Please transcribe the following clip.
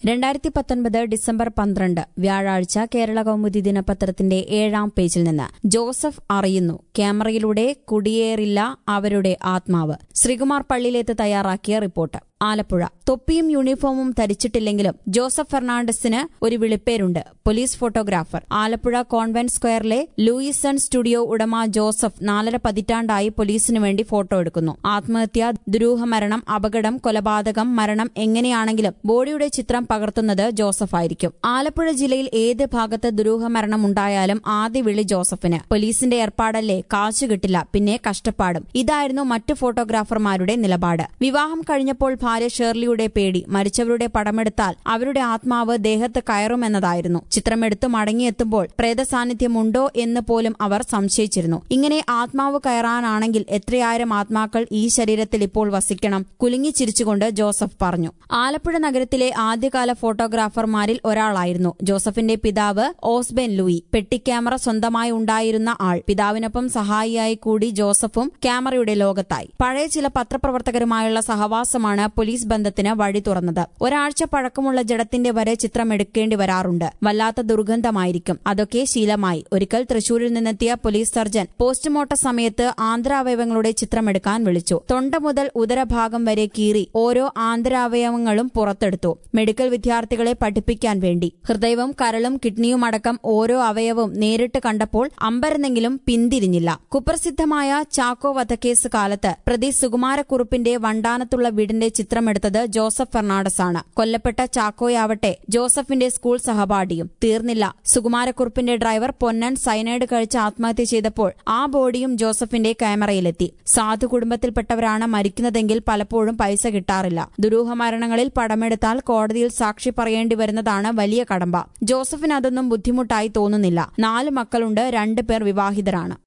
രണ്ടായിരത്തി പത്തൊൻപത് ഡിസംബർ പന്ത്രണ്ട് വ്യാഴാഴ്ച കേരള കൗമുദി ദിനപത്രത്തിന്റെ ഏഴാം പേജിൽ നിന്ന് ജോസഫ് അറിയുന്നു ക്യാമറയിലൂടെ കുടിയേറില്ല അവരുടെ ആത്മാവ് ശ്രീകുമാർ പള്ളിയിലേത്ത് തയ്യാറാക്കിയ റിപ്പോർട്ട് ആലപ്പുഴ തൊപ്പിയും യൂണിഫോമും ധരിച്ചിട്ടില്ലെങ്കിലും ജോസഫ് ഫെർണാണ്ടസിന് ഒരു വിളിപ്പേരുണ്ട് പോലീസ് ഫോട്ടോഗ്രാഫർ ആലപ്പുഴ കോൺവെന്റ് സ്ക്വയറിലെ ലൂയിസൺ സ്റ്റുഡിയോ ഉടമ ജോസഫ് നാലര പതിറ്റാണ്ടായി പോലീസിനു വേണ്ടി ഫോട്ടോ എടുക്കുന്നു ആത്മഹത്യ ദുരൂഹമരണം അപകടം കൊലപാതകം മരണം എങ്ങനെയാണെങ്കിലും ബോഡിയുടെ ചിത്രം പകർത്തുന്നത് ജോസഫ് ആയിരിക്കും ആലപ്പുഴ ജില്ലയിൽ ഏത് ഭാഗത്ത് ദുരൂഹമരണം ഉണ്ടായാലും ആദ്യ വിളി ജോസഫിന് പോലീസിന്റെ ഏർപ്പാടല്ലേ കാശു കിട്ടില്ല പിന്നെ കഷ്ടപ്പാടും ഇതായിരുന്നു മറ്റു ഫോട്ടോഗ്രാഫർമാരുടെ നിലപാട് വിവാഹം കഴിഞ്ഞപ്പോൾ ഭാര്യ ഷേർലിയുടെ പേടി മരിച്ചവരുടെ പടമെടുത്താൽ അവരുടെ ആത്മാവ് ദേഹത്ത് കയറുമെന്നതായിരുന്നു ചിത്രമെടുത്ത് മടങ്ങിയെത്തുമ്പോൾ പ്രേത സാന്നിധ്യമുണ്ടോ എന്ന് പോലും അവർ സംശയിച്ചിരുന്നു ഇങ്ങനെ ആത്മാവ് കയറാനാണെങ്കിൽ എത്രയായിരം ആത്മാക്കൾ ഈ ശരീരത്തിൽ ഇപ്പോൾ വസിക്കണം കുലുങ്ങി ചിരിച്ചുകൊണ്ട് ജോസഫ് പറഞ്ഞു ആലപ്പുഴ നഗരത്തിലെ ആദ്യകാല ഫോട്ടോഗ്രാഫർമാരിൽ ഒരാളായിരുന്നു ജോസഫിന്റെ പിതാവ് ഓസ്ബെൻ ലൂയി പെട്ടിക്യാമറ സ്വന്തമായി ഉണ്ടായിരുന്ന ആൾ പിതാവിനൊപ്പം സഹായിയായി കൂടി ജോസഫും ക്യാമറയുടെ ലോകത്തായി പഴയ ചില പത്രപ്രവർത്തകരുമായുള്ള സഹവാസമാണ് പോലീസ് ബന്ധത്തിന് വഴി തുറന്നത് ഒരാഴ്ച പഴക്കമുള്ള ജഡത്തിന്റെ വരെ ചിത്രം എടുക്കേണ്ടി വരാറുണ്ട് വല്ലാത്ത ദുർഗന്ധമായിരിക്കും അതൊക്കെ ശീലമായി ഒരിക്കൽ തൃശൂരിൽ നിന്നെത്തിയ പോലീസ് സർജൻ പോസ്റ്റ്മോർട്ടം സമയത്ത് ആന്തരാവയവങ്ങളുടെ ചിത്രമെടുക്കാൻ വിളിച്ചു തൊണ്ട മുതൽ ഉദരഭാഗം വരെ കീറി ഓരോ ആന്തരാവയവങ്ങളും പുറത്തെടുത്തു മെഡിക്കൽ വിദ്യാർത്ഥികളെ പഠിപ്പിക്കാൻ വേണ്ടി ഹൃദയവും കരളും കിഡ്നിയും അടക്കം ഓരോ അവയവവും നേരിട്ട് കണ്ടപ്പോൾ അമ്പരന്നെങ്കിലും പിന്തിരിഞ്ഞില്ല കുപ്രസിദ്ധമായ ചാക്കോ വധക്കേസ് കാലത്ത് പ്രതി സുകുമാരക്കുറുപ്പിന്റെ വണ്ടാനത്തുള്ള വീടിന്റെ ചിത്രമെടുത്തത് ജോസഫ് ഫെർണാണ്ടസ് ആണ് കൊല്ലപ്പെട്ട ചാക്കോയാവട്ടെ ജോസഫിന്റെ സ്കൂൾ സഹപാഠിയും തീർന്നില്ല സുകുമാരക്കുറുപ്പിന്റെ ഡ്രൈവർ പൊന്നൻ സൈനൈഡ് കഴിച്ച് ആത്മഹത്യ ചെയ്തപ്പോൾ ആ ബോഡിയും ജോസഫിന്റെ ക്യാമറയിലെത്തി സാധു കുടുംബത്തിൽപ്പെട്ടവരാണ് മരിക്കുന്നതെങ്കിൽ പലപ്പോഴും പൈസ കിട്ടാറില്ല ദുരൂഹ മരണങ്ങളിൽ പടമെടുത്താൽ കോടതിയിൽ സാക്ഷി പറയേണ്ടി വരുന്നതാണ് വലിയ കടമ്പ ജോസഫിന് അതൊന്നും ബുദ്ധിമുട്ടായി തോന്നുന്നില്ല നാല് മക്കളുണ്ട് രണ്ടുപേർ വിവാഹിതരാണ്